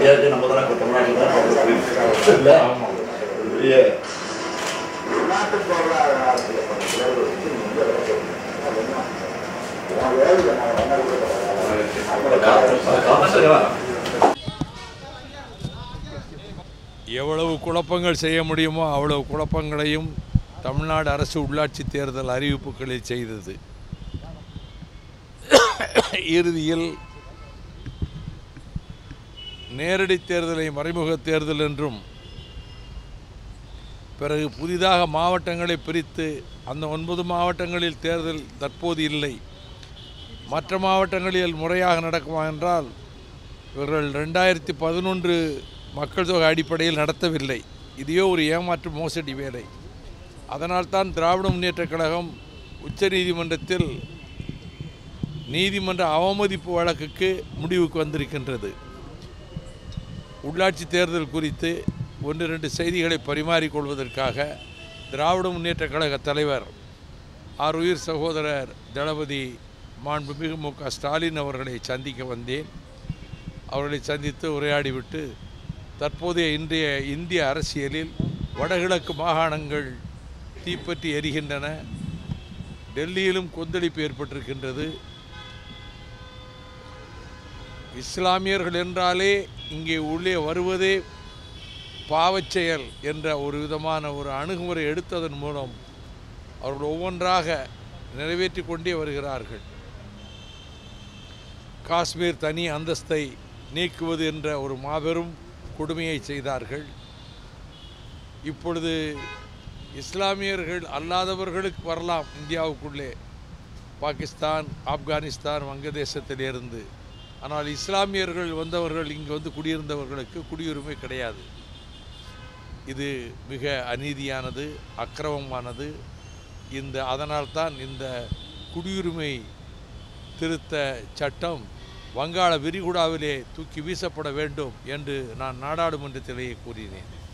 ஏற்கனவே நம்ம தான் இப்போ தமிழ்நாட்டில் தான் பார்த்துருக்கோம். இல்ல? பெரிய நாட்டு பொருளாதாரத்தில் கொஞ்சம் பிளவு வச்சு நீங்க வேலை செய்யணும். அது என்ன? உன் வேலையை நான் என்ன கொடுக்குறேன்? அவங்கள காரணம் காரணம் எவ்வளவு குழப்பங்கள் செய்ய முடியுமோ அவ்வளவு குழப்பங்களையும் தமிழ்நாடு அரசு உள்ளாட்சி தேர்தல் அறிவிப்புகளில் செய்தது இறுதியில் நேரடி தேர்தலை மறைமுக தேர்தல் என்றும் பிறகு புதிதாக மாவட்டங்களை பிரித்து அந்த ஒன்பது மாவட்டங்களில் தேர்தல் தற்போது இல்லை மற்ற மாவட்டங்களில் முறையாக நடக்குமா என்றால் இவர்கள் ரெண்டாயிரத்தி பதினொன்று மக்கள் தொகை அடிப்படையில் நடத்தவில்லை இதையோ ஒரு ஏமாற்று மோசடி வேலை அதனால்தான் திராவிட முன்னேற்றக் கழகம் உச்சநீதிமன்றத்தில் நீதிமன்ற அவமதிப்பு வழக்குக்கு முடிவுக்கு வந்திருக்கின்றது உள்ளாட்சி தேர்தல் குறித்து ஒன்று ரெண்டு செய்திகளை பரிமாறிக்கொள்வதற்காக திராவிட முன்னேற்றக் கழக தலைவர் ஆர் உயிர் சகோதரர் தளபதி மாண்புமிகு மு க ஸ்டாலின் அவர்களை சந்திக்க வந்தேன் அவர்களை சந்தித்து உரையாடிவிட்டு தற்போதைய இன்றைய இந்திய அரசியலில் வடகிழக்கு மாகாணங்கள் தீப்பற்றி எரிகின்றன டெல்லியிலும் கொந்தளிப்பு ஏற்பட்டிருக்கின்றது இஸ்லாமியர்கள் என்றாலே இங்கே உள்ளே வருவதே பாவச் செயல் என்ற ஒரு விதமான ஒரு அணுகுமுறை எடுத்ததன் மூலம் அவர்கள் ஒவ்வொன்றாக நிறைவேற்றி கொண்டே வருகிறார்கள் காஷ்மீர் தனி அந்தஸ்தை நீக்குவது என்ற ஒரு மாபெரும் கொடுமையை செய்தார்கள் இப்பொழுது இஸ்லாமியர்கள் அல்லாதவர்களுக்கு வரலாம் இந்தியாவுக்குள்ளே பாகிஸ்தான் ஆப்கானிஸ்தான் வங்கதேசத்திலிருந்து ஆனால் இஸ்லாமியர்கள் வந்தவர்கள் இங்கு வந்து குடியிருந்தவர்களுக்கு குடியுரிமை கிடையாது இது மிக அநீதியானது அக்கிரமமானது இந்த அதனால்தான் இந்த குடியுரிமை திருத்த சட்டம் வங்காள விரிகுடாவிலே தூக்கி வீசப்பட வேண்டும் என்று நான் நாடாளுமன்றத்திலேயே கூறினேன்